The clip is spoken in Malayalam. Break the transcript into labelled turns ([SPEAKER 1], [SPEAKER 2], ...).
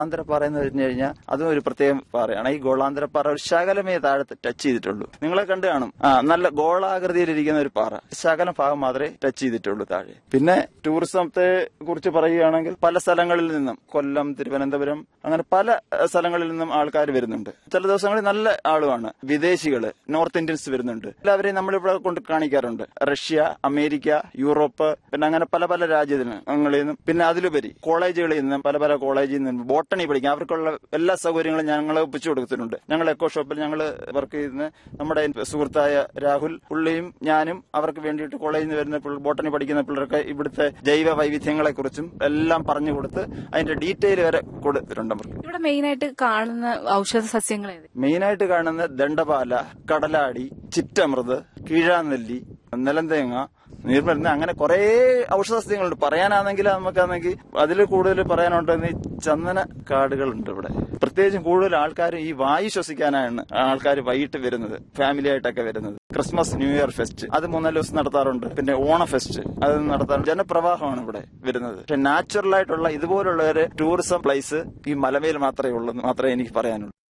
[SPEAKER 1] ഗോളാന്തരപ്പാറ എന്ന് പറഞ്ഞു കഴിഞ്ഞാൽ അതും ഒരു പ്രത്യേക പാറയാണ് ഈ ഗോളാന്തരപ്പാറ ഒരു ശകലമേ താഴത്ത് ടച്ച് ചെയ്തിട്ടുള്ളൂ നിങ്ങളെ കണ്ടു കാണും ആ നല്ല ഗോളാകൃതിയിലിരിക്കുന്ന ഒരു പാറ ശകലം ഭാഗം മാത്രമേ ടച്ച് ചെയ്തിട്ടുള്ളൂ താഴെ പിന്നെ ടൂറിസത്തെ കുറിച്ച് പറയുകയാണെങ്കിൽ പല സ്ഥലങ്ങളിൽ നിന്നും കൊല്ലം തിരുവനന്തപുരം അങ്ങനെ പല ഏഹ്, സ്ഥലങ്ങളിൽ നിന്നും ആൾക്കാർ വരുന്നുണ്ട് ചില ദിവസങ്ങളിൽ നല്ല ആളുമാണ് വിദേശികള് നോർത്ത് ഇന്ത്യൻസ് വരുന്നുണ്ട് എല്ലാവരെയും നമ്മളിവിടെ കൊണ്ട് കാണിക്കാറുണ്ട് റഷ്യ അമേരിക്ക യൂറോപ്പ് പിന്നെ അങ്ങനെ പല പല രാജ്യങ്ങളിൽ നിന്നും പിന്നെ അതിലുപരി കോളേജുകളിൽ നിന്നും പല പല കോളേജിൽ നിന്നും ബോട്ടണി പഠിക്കാം അവർക്കുള്ള എല്ലാ സൗകര്യങ്ങളും ഞങ്ങൾ ഒപ്പിച്ചു കൊടുത്തിട്ടുണ്ട് ഞങ്ങൾ എക്കോ ഷോപ്പിൽ ഞങ്ങൾ വർക്ക് ചെയ്യുന്ന നമ്മുടെ സുഹൃത്തായ രാഹുൽ പുള്ളിയും ഞാനും അവർക്ക് വേണ്ടിയിട്ട് കോളേജിൽ നിന്ന് വരുന്ന പിള്ള- ബോട്ടണി പഠിക്കുന്ന പിള്ളേർക്ക് ഇവിടുത്തെ ജൈവ വൈവിധ്യങ്ങളെ കുറിച്ചും എല്ലാം പറഞ്ഞു കൊടുത്ത് അതിന്റെ ഡീറ്റെയിൽ വരെ കൊടുത്തിട്ടുണ്ട് അവർക്ക്
[SPEAKER 2] ഇവിടെ മെയിൻ ആയിട്ട് കാണുന്ന ഔഷധ സസ്യങ്ങൾ ഏത്
[SPEAKER 1] മെയിനായിട്ട് കാണുന്ന ദണ്ഡപാല കടലാടി ചിറ്റമൃത് കീഴാനെല്ലി നിലന്തേങ്ങ നീർമരുന്ന് അങ്ങനെ കുറെ ഔഷധസസ്യങ്ങളുണ്ട് പറയാനാണെങ്കിൽ നമുക്കാണെങ്കിൽ അതിൽ കൂടുതൽ പറയാനുണ്ടെന്ന് ഈ ചന്ദന കാടുകളുണ്ട് ഇവിടെ പ്രത്യേകിച്ചും കൂടുതൽ ആൾക്കാർ ഈ വായു ശ്വസിക്കാനാണ് ആൾക്കാർ വൈകിട്ട് വരുന്നത് ഫാമിലി ആയിട്ടൊക്കെ വരുന്നത് ക്രിസ്മസ് ന്യൂ ഇയർ ഫെസ്റ്റ് അത് മൂന്നാല് ദിവസം നടത്താറുണ്ട് പിന്നെ ഓണ ഫെസ്റ്റ് അത് നടത്താറുണ്ട് ജനപ്രവാഹമാണ് ഇവിടെ വരുന്നത് പക്ഷെ നാച്ചുറൽ ആയിട്ടുള്ള ഇതുപോലുള്ള ഒരു ടൂറിസം പ്ലേസ് ഈ മലമേൽ മാത്രമേ ഉള്ളൂ എന്ന് മാത്രമേ എനിക്ക് പറയാനുള്ളൂ